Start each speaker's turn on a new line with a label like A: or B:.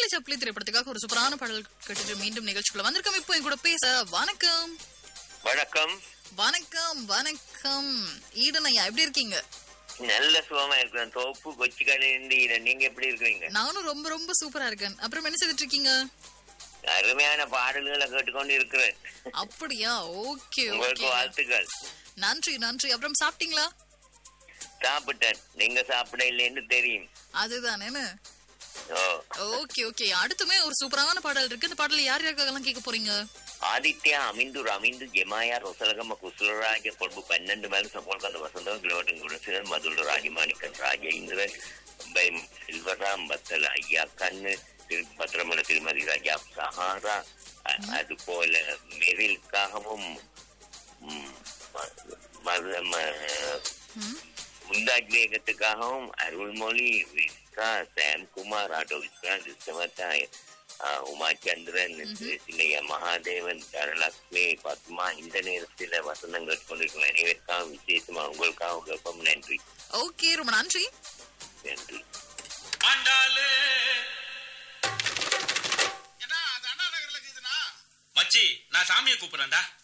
A: Charlie supply திரைப்படத்துக்காக ஒரு சூப்பரான பாடல் கேட்டுட்டு மீண்டும் நிகழ்ச்சிக்குள்ள வந்திருக்கோம் இப்போ என் கூட பேச வணக்கம்
B: வணக்கம்
A: வணக்கம் வணக்கம் ஈடன் ஐயா எப்படி இருக்கீங்க
B: நல்ல சுகமா இருக்கிறேன் தோப்பு கொச்சி கடைந்து நீங்க எப்படி இருக்கிறீங்க
A: நானும் ரொம்ப ரொம்ப சூப்பரா இருக்கேன் அப்புறம் என்ன செய்துட்டு இருக்கீங்க
B: அருமையான பாடல்களை கேட்டுக்கொண்டு இருக்கிறேன்
A: அப்படியா ஓகே
B: உங்களுக்கு
A: ஓகே
B: வாழ்த்துக்கள்
A: நன்றி நன்றி அப்புறம் சாப்பிட்டீங்களா
B: சாப்பிட்டேன் நீங்க சாப்பிட இல்லைன்னு தெரியும்
A: அதுதானேன்னு
B: ஓ
A: ஓகே ஓகே அடுத்துமே ஒரு சூப்பரான பாடல் இருக்கு இந்த பாடல் யார் யாருக்காகலாம் கேட்க போறீங்க
B: ఆదిత్య అమిందు రమిందు జమాయ రొసలగమ్మ కుసులరాజ కొడుకు పన్నెండు మేల సపోల్కంద వసంతం కిలోమీటర్ గుణశీలన్ మధుడు రాజమాణికన్ రాజేంద్రన్ బై సిల్వరాం బత్తల అయ్యా కన్ను பத்திரமல திருமதி ராஜா சஹாரா அ- அது போல மெரில்காகவும் ம், ம- ம- ம-
A: ம்?
B: முந்தாஜ் வேகத்துக்காகவும் அருள்மொழி விஸ்கா சாம்குமார் ஆட்டோ விஸ்கா கிருஷ்ணவத்தா உமாச்சந்திரன் சின்னையா மகாதேவன் தனலட்சுமி பத்மா இந்த நேரத்தில் வசந்தங்கள் கொண்டிருக்கும் அனைவருக்காக விசேஷமா உங்களுக்காக வெப்பம் நன்றி
A: ஓகே ரொம்ப நன்றி
B: நன்றி
C: ஆண்டாளு
D: என்ன அது அண்ணா நகர்ல இருக்குதுண்ணா
C: மச்சி நான் சாமியை கூப்பிடுறேன்டா